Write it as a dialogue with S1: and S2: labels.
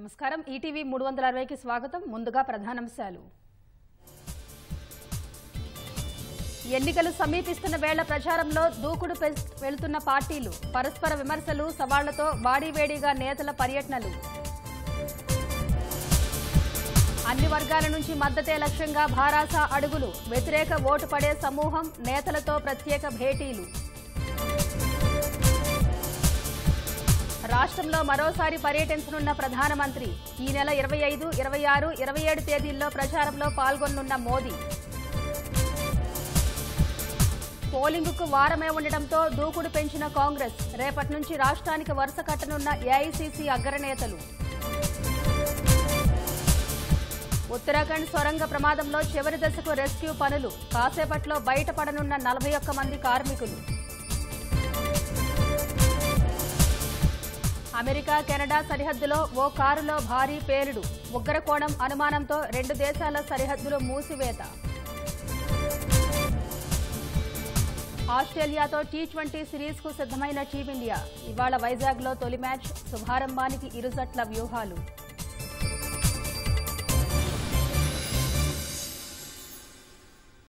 S1: నమస్కారం ఈటీవీ మూడు వందల అరవైకి స్వాగతం ముందుగా ప్రధానాంశాలు ఎన్నికలు సమీపిస్తున్న వేళ ప్రచారంలో దూకుడు పె- వెళ్తున్న పార్టీలు పరస్పర విమర్శలు సవాళ్లతో వాడివేడిగా నేతల పర్యటనలు అన్ని వర్గాల నుంచి మద్దతే లక్ష్యంగా భారాస అడుగులు వ్యతిరేక ఓటు పడే సమూహం నేతలతో ప్రత్యేక భేటీలు రాష్ట్రంలో మరోసారి పర్యటించనున్న ప్రధానమంత్రి ఈ నెల ఇరవై ఐదు ఇరవై ఆరు ఇరవై ఏడు తేదీల్లో ప్రచారంలో పాల్గొనున్న మోదీ పోలింగుకు వారమే ఉండటంతో దూకుడు పెంచిన కాంగ్రెస్ రేపటి నుంచి రాష్ట్రానికి వరుస కట్టనున్న ఏఐసీసీ అగ్రనేతలు ఉత్తరాఖండ్ సొరంగ ప్రమాదంలో చివరి దశకు రెస్క్యూ పనులు కాసేపట్లో బయటపడనున్న నలభై ఒక్క మంది కార్మికులు అమెరికా కెనడా సరిహద్దులో ఓ కారులో భారీ పేలుడు ఉగ్రకోణం అనుమానంతో రెండు దేశాల సరిహద్దులు మూసివేత ఆస్ట్రేలియాతో టీ ట్వంటీ సిరీస్ కు సిద్దమైన టీమిండియా ఇవాళ వైజాగ్లో తొలి మ్యాచ్ శుభారంభానికి ఇరు జట్ల వ్యూహాలు